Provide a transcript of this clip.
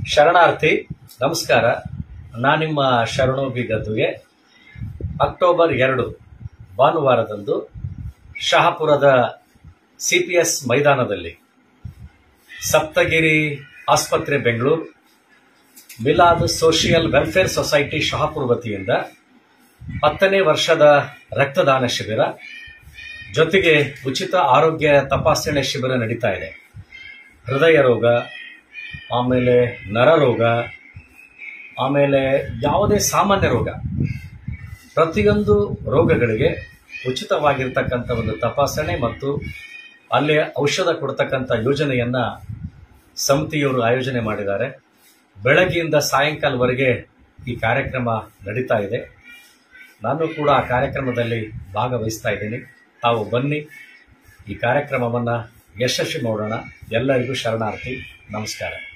ಶರಣಾರ್ಥಿ ನಮಸ್ಕಾರ ನಾನು ನಿಮ್ಮ ಶರಣು ಬಿ ಗದ್ದುಗೆ ಅಕ್ಟೋಬರ್ ಎರಡು ಭಾನುವಾರದಂದು ಶಹಾಪುರದ ಸಿ ಪಿ ಎಸ್ ಮೈದಾನದಲ್ಲಿ ಸಪ್ತಗಿರಿ ಆಸ್ಪತ್ರೆ Bengaluru Milad social welfare society Shahapura ವತಿಯಿಂದ ಹತ್ತನೇ ವರ್ಷದ ರಕ್ತದಾನ ಶಿಬಿರ ಜೊತೆಗೆ ಉಚಿತ ಆರೋಗ್ಯ ತಪಾಸಣೆ ಶಿಬಿರ ನಡೀತಾ ಇದೆ ಹೃದಯ ರೋಗ ಆಮೇಲೆ ನರರೋಗ ಆಮೇಲೆ ಯಾವುದೇ ಸಾಮಾನ್ಯ ರೋಗ ಪ್ರತಿಯೊಂದು ರೋಗಗಳಿಗೆ ಉಚಿತವಾಗಿರ್ತಕ್ಕಂಥ ಒಂದು ತಪಾಸಣೆ ಮತ್ತು ಅಲ್ಲಿ ಔಷಧ ಕೊಡ್ತಕ್ಕಂಥ ಯೋಜನೆಯನ್ನು ಸಮಿತಿಯವರು ಆಯೋಜನೆ ಮಾಡಿದ್ದಾರೆ ಬೆಳಗ್ಗೆಯಿಂದ ಸಾಯಂಕಾಲವರೆಗೆ ಈ ಕಾರ್ಯಕ್ರಮ ನಡೀತಾ ಇದೆ ನಾನು ಕೂಡ ಆ ಕಾರ್ಯಕ್ರಮದಲ್ಲಿ ಭಾಗವಹಿಸ್ತಾ ಇದ್ದೀನಿ ತಾವು ಬನ್ನಿ ಈ ಕಾರ್ಯಕ್ರಮವನ್ನು ಯಶಸ್ವಿ ಮಾಡೋಣ ಎಲ್ಲರಿಗೂ ಶರಣಾರ್ಥಿ ನಮಸ್ಕಾರ